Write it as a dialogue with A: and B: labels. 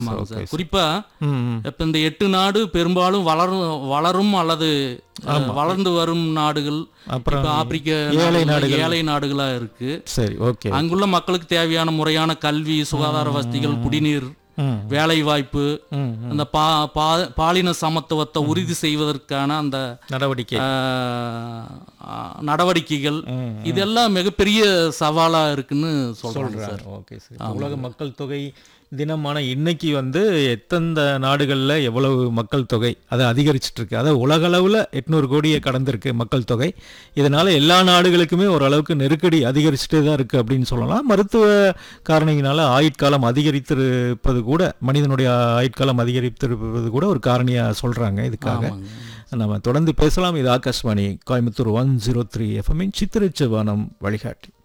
A: ஆமாங்க
B: okay
A: sir குறிப்பா
B: ம் ம்.
A: இப்ப இந்த எட்டு நாடு பெரும்பாலும் வளரும் வளரும் அல்லது அஹ், வளர்ந்து வரும் நாடுகள்
B: அப்புறம்
A: இப்ப ஆப்பிரிக்க
B: ஏழை
A: நாடுகள், ஏழை நாடுகளா இருக்கு
B: சரி ஓகே
A: அங்குள்ள மக்களுக்கு தேவையான முறையான கல்வி சுகாதார வசதிகள் குடிநீர்
B: ம்
A: வேலை வாய்ப்பு
B: ம்
A: அந்த பா பா- பாலின சமத்துவத்தை உறுதி செய்வதற்கான அந்த
B: நடவடிக்கை
A: அஹ், அஹ், நடவடிக்கைகள்
B: ம்,
A: இதெல்லாம் மிகப்பெரிய சவாலா இருக்குன்னு சொல்றாங்க சார்
B: சொல்றாங்க ஓகே சார் உலக மக்கள் தொகை தினமான இன்னைக்கு வந்து எத்தந்த நாடுகளில் எவ்வளவு மக்கள் தொகை அது அதிகரிச்சிட்டு இருக்கு அதாவது உலக அளவில் எட்நூறு கோடியை கடந்திருக்கு மக்கள் தொகை இதனால எல்லா நாடுகளுக்குமே ஓரளவுக்கு நெருக்கடி அதிகரிச்சுட்டே தான் இருக்கு அப்படின்னு சொல்லலாம் மருத்துவ காரணியினால ஆயுட்காலம் அதிகரித்திருப்பது கூட மனிதனுடைய ஆயுட்காலம் அதிகரித்திருப்பது கூட ஒரு காரணியா சொல்றாங்க இதுக்காக
A: ஆமாங்க.
B: நம்ம தொடர்ந்து பேசலாம் இது Akashvani Coimbatore one zero three எஃப்எம்மின் சித்திரச்சவானம் வழிகாட்டி